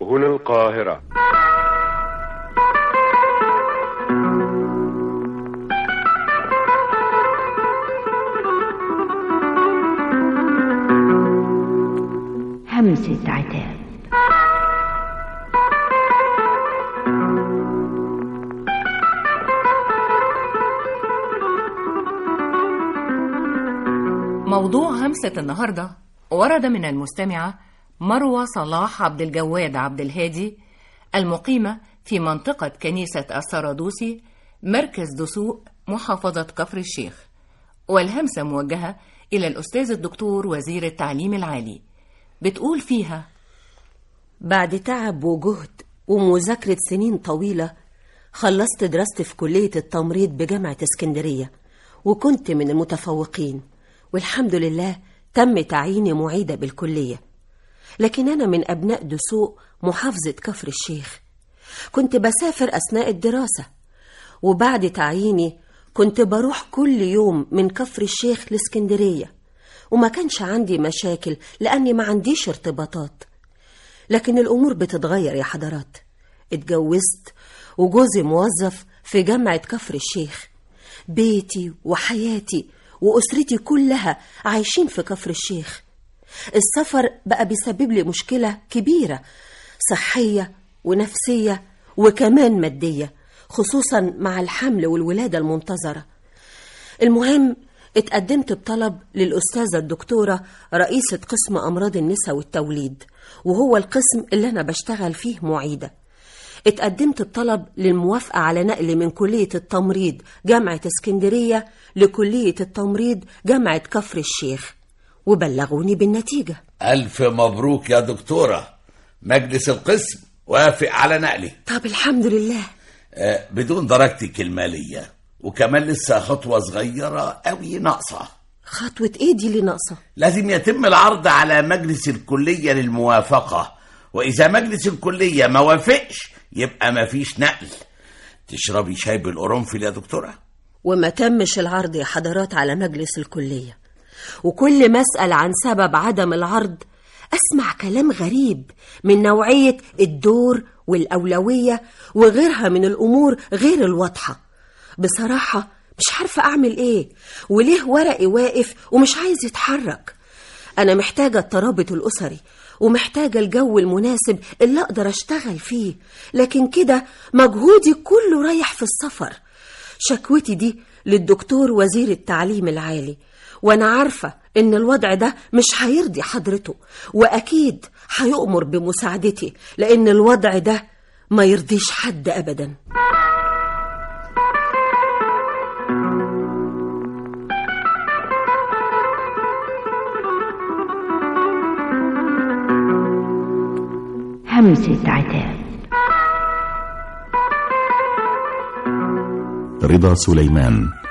هنا القاهرة همسة عتاب موضوع همسة النهاردة ورد من المستمعة مروة صلاح عبد الجواد عبد الهادي المقيمة في منطقة كنيسة السرادوسي مركز دسوق محافظة كفر الشيخ والهمسة موجهة إلى الأستاذ الدكتور وزير التعليم العالي بتقول فيها بعد تعب وجهد ومذاكرة سنين طويلة خلصت دراستي في كلية التمريض بجامعة اسكندرية وكنت من المتفوقين والحمد لله تم تعييني معيدة بالكلية لكن أنا من أبناء دسوق محافظة كفر الشيخ كنت بسافر أثناء الدراسة وبعد تعييني كنت بروح كل يوم من كفر الشيخ لاسكندرية وما كانش عندي مشاكل لأني ما عنديش ارتباطات لكن الأمور بتتغير يا حضرات اتجوزت وجوزي موظف في جامعة كفر الشيخ بيتي وحياتي وأسرتي كلها عايشين في كفر الشيخ السفر بقى بيسبب لي مشكلة كبيرة صحية ونفسية وكمان مادية خصوصا مع الحمل والولادة المنتظرة المهم اتقدمت بطلب للأستاذة الدكتورة رئيسة قسم أمراض النساء والتوليد وهو القسم اللي أنا بشتغل فيه معيدة اتقدمت بطلب للموافقة على نقل من كلية التمريض جامعة اسكندرية لكلية التمريض جامعة كفر الشيخ وبلغوني بالنتيجة ألف مبروك يا دكتورة مجلس القسم وافق على نقلي طب الحمد لله آه، بدون درجتك المالية وكمان لسه خطوة صغيرة أوي ناقصة خطوة ايه دي اللي ناقصة لازم يتم العرض على مجلس الكلية للموافقة وإذا مجلس الكلية ما وافقش يبقى مفيش نقل تشربي شاي بالقرنفل يا دكتورة وما تمش العرض يا حضرات على مجلس الكلية وكل ما أسأل عن سبب عدم العرض أسمع كلام غريب من نوعية الدور والأولوية وغيرها من الأمور غير الواضحة بصراحة مش عارفة أعمل إيه وليه ورقي واقف ومش عايز يتحرك أنا محتاجة الترابط الأسري ومحتاجة الجو المناسب اللي أقدر أشتغل فيه لكن كده مجهودي كله رايح في السفر شكوتي دي للدكتور وزير التعليم العالي وأنا عارفة إن الوضع ده مش هيرضي حضرته وأكيد هيؤمر بمساعدتي لأن الوضع ده ما يرضيش حد أبدا همسة عتاب رضا سليمان